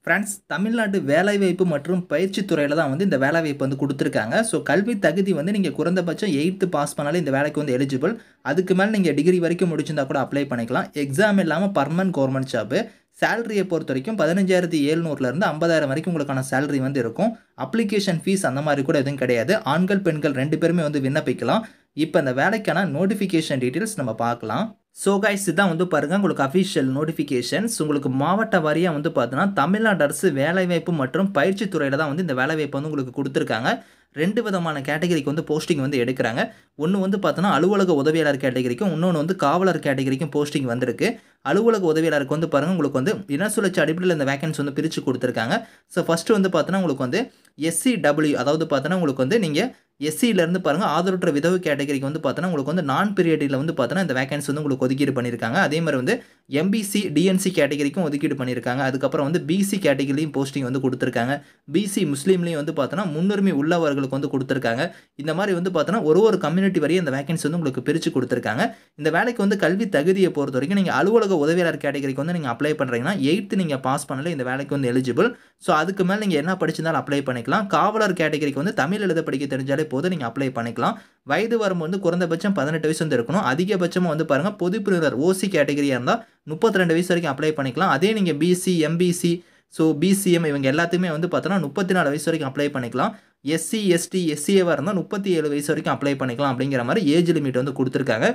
friends Tamil Nadu வேலைவாய்ப்பு மற்றும் பயிற்சி துறையில் தான் வந்து இந்த வேலைவாய்ப்பு வந்து கொடுத்துருக்காங்க ஸோ கல்வி தகுதி வந்து நீங்கள் குறைந்தபட்சம் எயித்து பாஸ் பண்ணாலே இந்த வேலைக்கு வந்து எலிஜிபிள் அதுக்கு மேலே நீங்கள் டிகிரி வரைக்கும் முடிச்சிருந்தா கூட அப்ளை பண்ணிக்கலாம் எக்ஸாம் இல்லாமல் பர்மனன்ட் கவர்மெண்ட் ஜாப்பு சேலரியை பொறுத்த வரைக்கும் பதினஞ்சாயிரத்தி ஏழ்நூறுலேருந்து ஐம்பதாயிரம் வரைக்கும் உங்களுக்கான சேலரி வந்து இருக்கும் அப்ளிகேஷன் ஃபீஸ் அந்த மாதிரி கூட எதுவும் கிடையாது ஆண்கள் பெண்கள் ரெண்டு பேருமே வந்து விண்ணப்பிக்கலாம் இப்போ அந்த வேலைக்கான நோட்டிஃபிகேஷன் டீட்டெயில்ஸ் நம்ம பார்க்கலாம் ஸோ கைஸ் இதான் வந்து பாருங்கள் உங்களுக்கு அஃபிஷியல் நோட்டிஃபிகேஷன்ஸ் உங்களுக்கு மாவட்ட வாரியாக வந்து பார்த்தோன்னா தமிழ்நாடு அரசு வேலைவாய்ப்பு மற்றும் பயிற்சி துறையில் தான் வந்து இந்த வேலைவாய்ப்பு வந்து உங்களுக்கு கொடுத்துருக்காங்க ரெண்டு விதமான கேட்டகரிக்கு வந்து போஸ்டிங் வந்து எடுக்கிறாங்க ஒன்று வந்து பார்த்தோன்னா அலுவலக உதவியாளர் கேட்டகரிக்கும் இன்னொன்று வந்து காவலர் கேட்டகரிக்கும் போஸ்டிங் வந்திருக்கு அலுவலக உதவியாளருக்கு வந்து பாருங்கள் உங்களுக்கு வந்து இன சுழற்சி அடிப்படையில் இந்த வேகன்சி வந்து பிரித்து கொடுத்துருக்காங்க ஸோ ஃபஸ்ட்டு வந்து பார்த்தோன்னா உங்களுக்கு வந்து எஸ்சி டபிள்யூ அதாவது பார்த்தோன்னா உங்களுக்கு வந்து நீங்கள் எஸ்சியிலேருந்து பாருங்கள் ஆதரவற்ற விதவு கேட்டகரிக்கு வந்து பார்த்தோன்னா உங்களுக்கு வந்து நான் பீரியடில் வந்து பார்த்தோன்னா இந்த வேகன்சி வந்து உங்களுக்கு ஒதுக்கீடு பண்ணியிருக்காங்க அதே மாதிரி வந்து எம்பிசி டிஎன்சி கேட்டகரிக்கும் ஒதுக்கீடு பண்ணியிருக்காங்க அதுக்கப்புறம் வந்து பிசி கேட்டகரிலையும் போஸ்டிங் வந்து கொடுத்துருக்காங்க பிசி முஸ்லீம்லேயும் வந்து பார்த்தோன்னா முன்னுரிமை உள்ளவர்களுக்கு வந்து கொடுத்துருக்காங்க இந்த மாதிரி வந்து பார்த்தோன்னா ஒரு ஒரு கம்யூனிட்டி வரையும் இந்த வேகன்சி வந்து உங்களுக்கு பிரித்து கொடுத்துருக்காங்க இந்த வேலைக்கு வந்து கல்வி தகுதியை பொறுத்த வரைக்கும் நீங்கள் அலுவலக உதவியாளர் கேட்டகரிக்கு வந்து நீங்கள் அப்ளை பண்ணுறீங்கன்னா எயித்து நீங்கள் பாஸ் பண்ணல இந்த வேலைக்கு வந்து எலிஜிபிள் ஸோ அதுக்கு மேலே நீங்கள் என்ன படிச்சிருந்தாலும் அப்ளை பண்ணிக்கலாம் காவலர் கேட்டகரிக்கு வந்து தமிழ் எழுத படிக்க தெரிஞ்சாலே போதும் நீங்கள் அப்ளை பண்ணிக்கலாம் வயது வரம்பு வந்து குறைந்தபட்சம் பதினெட்டு வயசு வந்து இருக்கணும் அதிகபட்சமாக வந்து பாருங்கள் பொதுப்பிரிவினர் ஓசி கேட்டகரியாக இருந்தால் முப்பத்தி ரெண்டு வயசு வரைக்கும் அப்ளை பண்ணிக்கலாம் அதே நீங்கள் பிசி எம்பிசி ஸோ பிசிஎம் இவங்க எல்லாத்துக்குமே வந்து பார்த்தோன்னா முப்பத்தி நாலு வயசு வரைக்கும் அப்ளை பண்ணிக்கலாம் எஸ்சி எஸ்டி எஸ்சிஏவாக இருந்தால் முப்பத்தி ஏழு வயசு வரைக்கும் அப்ளை பண்ணிக்கலாம் அப்படிங்கிற மாதிரி ஏஜ் லிமிட் வந்து கொடுத்துருக்காங்க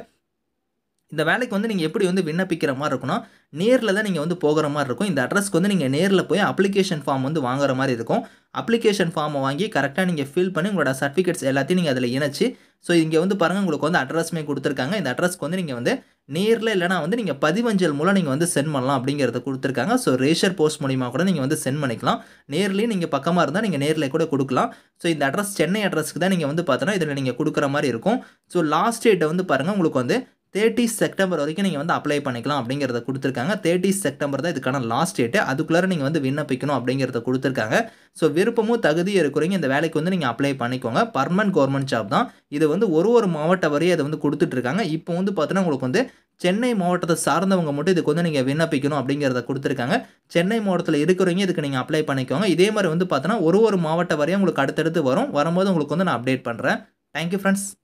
இந்த வேலைக்கு வந்து நீங்கள் எப்படி வந்து விண்ணப்பிக்கிற மாதிரி இருக்குன்னா நேரில் தான் நீங்கள் வந்து போகிற மாதிரி இருக்கும் இந்த அட்ரஸ்க்கு வந்து நீங்கள் நேரில் போய் அப்ளிகேஷன் ஃபார்ம் வந்து வாங்குற மாதிரி இருக்கும் அப்ளிகேஷன் ஃபார்மை வாங்கி கரெக்டாக நீங்கள் ஃபில் பண்ணி உங்களோட சர்டிஃபிகேட்ஸ் எல்லாத்தையும் நீங்கள் அதில் இணைச்சி ஸோ இங்கே வந்து பாருங்கள் உங்களுக்கு வந்து அட்ரஸ்மே கொடுத்துருக்காங்க இந்த அட்ரஸ்க்கு வந்து நீங்கள் வந்து நேரில் இல்லைனா வந்து நீங்கள் பதிவஞ்சல் மூலம் நீங்கள் வந்து சென்ட் பண்ணலாம் அப்படிங்கிறத கொடுத்துருக்காங்க ஸோ ரேஷர் போஸ்ட் மூலிமா கூட நீங்கள் வந்து சென்ட் பண்ணிக்கலாம் நேர்லேயும் நீங்கள் பக்கமாக இருந்தால் நீங்கள் நேரில் கூட கொடுக்கலாம் ஸோ இந்த அட்ரஸ் சென்னை அட்ரஸ்க்கு தான் நீங்கள் வந்து பார்த்தோன்னா இதில் நீங்கள் கொடுக்குற மாதிரி இருக்கும் ஸோ லாஸ்ட் டேட்டை வந்து பாருங்கள் உங்களுக்கு வந்து தேர்ட்டி செப்டம்பர் வரைக்கும் நீங்கள் வந்து அப்ளை பண்ணிக்கலாம் அப்படிங்கிறத கொடுத்துருக்காங்க தேர்ட்டி செப்டம்பர் தான் இதுக்கான லாஸ்ட் டேட்டு அதுக்குள்ளே நீங்கள் வந்து விண்ணப்பிக்கணும் அப்படிங்கிறத கொடுத்துருக்காங்க ஸோ விருப்பமும் தகுதியும் இருக்கிறவங்க இந்த வேலைக்கு வந்து நீங்கள் அப்ளை பண்ணிக்கோங்க பர்மனன்ட் கவர்மெண்ட் ஜாப் தான் இது வந்து ஒரு ஒரு மாவட்ட வரையும் அதை வந்து கொடுத்துட்ருக்காங்க இப்போ வந்து பார்த்தோன்னா உங்களுக்கு வந்து சென்னை மாவட்டத்தை சார்ந்தவங்க மட்டும் இதுக்கு வந்து நீங்கள் விண்ணப்பிக்கணும் அப்படிங்கிறத கொடுத்துருக்காங்க சென்னை மாவட்டத்தில் இருக்கிறவங்க இதுக்கு நீங்கள் அப்ளை பண்ணிக்கோங்க இதே மாதிரி வந்து பார்த்தோன்னா ஒரு ஒரு மாவட்ட வரையும் உங்களுக்கு அடுத்தடுத்து வரும் வரும்போது உங்களுக்கு வந்து நான் அப்டேட் பண்ணுறேன் தேங்க்யூ ஃப்ரெண்ட்ஸ்